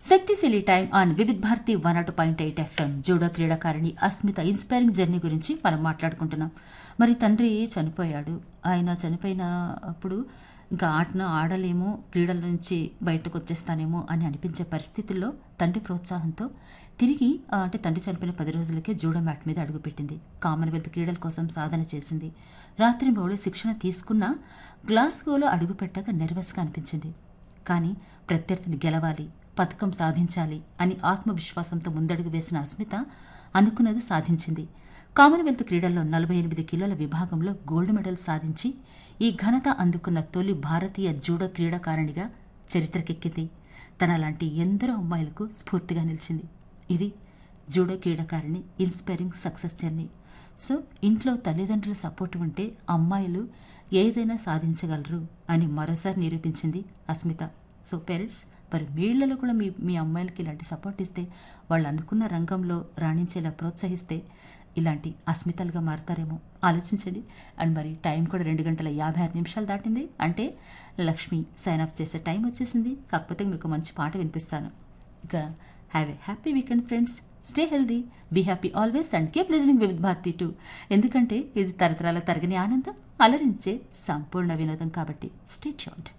శక్తిశీలి time on Vividh Bharati one అటు point eight FM judo క్రీడాకారిణి అస్మిత ఇన్స్పైరింగ్ జర్నీ గురించి మనం మాట్లాడుకుంటున్నాం మరి తండ్రి చనిపోయాడు ఆయన చనిపోయిన అప్పుడు ఇంకా ఆటను ఆడలేమో క్రీడల నుంచి బయటకు వచ్చేస్తానేమో అని అనిపించే పరిస్థితుల్లో తండ్రి ప్రోత్సాహంతో తిరిగి ఆ, అంటే తండ్రి చనిపోయిన పది రోజులకే జూడో మ్యాట్ మీద అడుగుపెట్టింది కామన్వెల్త్ క్రీడల కోసం సాధన చేసింది రాత్రి మూడు శిక్షణ తీసుకున్న గ్లాస్గోలో అడుగుపెట్టాక నెర్వస్గా అనిపించింది కానీ ప్రత్యర్థిని గెలవాలి పథకం సాధించాలి అని ఆత్మవిశ్వాసంతో ముందడుగు వేసిన అస్మిత అనుకున్నది సాధించింది కామన్వెల్త్ క్రీడల్లో నలభై ఎనిమిది కిలోల విభాగంలో గోల్డ్ మెడల్ సాధించి ఈ ఘనత అందుకున్న తొలి భారతీయ జూడో క్రీడాకారిణిగా చరిత్రకెక్కింది తన లాంటి ఎందరో అమ్మాయిలకు స్ఫూర్తిగా నిలిచింది ఇది జూడో క్రీడాకారిణి ఇన్స్పైరింగ్ సక్సెస్ జర్నీ సో ఇంట్లో తల్లిదండ్రుల సపోర్ట్ ఉంటే అమ్మాయిలు ఏదైనా సాధించగలరు అని మరోసారి నిరూపించింది అస్మిత సో పేరెంట్స్ మరి మీళ్లలో కూడా మీ మీ అమ్మాయిలకి ఇలాంటి సపోర్ట్ ఇస్తే వాళ్ళు అనుకున్న రంగంలో రాణించేలా ప్రోత్సహిస్తే ఇలాంటి అస్మితలుగా మారతారేమో ఆలోచించండి అండ్ మరి టైం కూడా రెండు గంటల యాభై ఆరు నిమిషాలు దాటింది అంటే లక్ష్మి సైన్ ఆఫ్ చేసే టైం వచ్చేసింది కాకపోతే మీకు మంచి పాట వినిపిస్తాను ఇక have a happy weekend friends stay healthy be happy always and keep listening with Bharati too ఎందుకంటే ఇది తరతరాల తరగని ఆనందం అలరించే సంపూర్ణ వినోదం కాబట్టి స్టే ట్యూన్డ్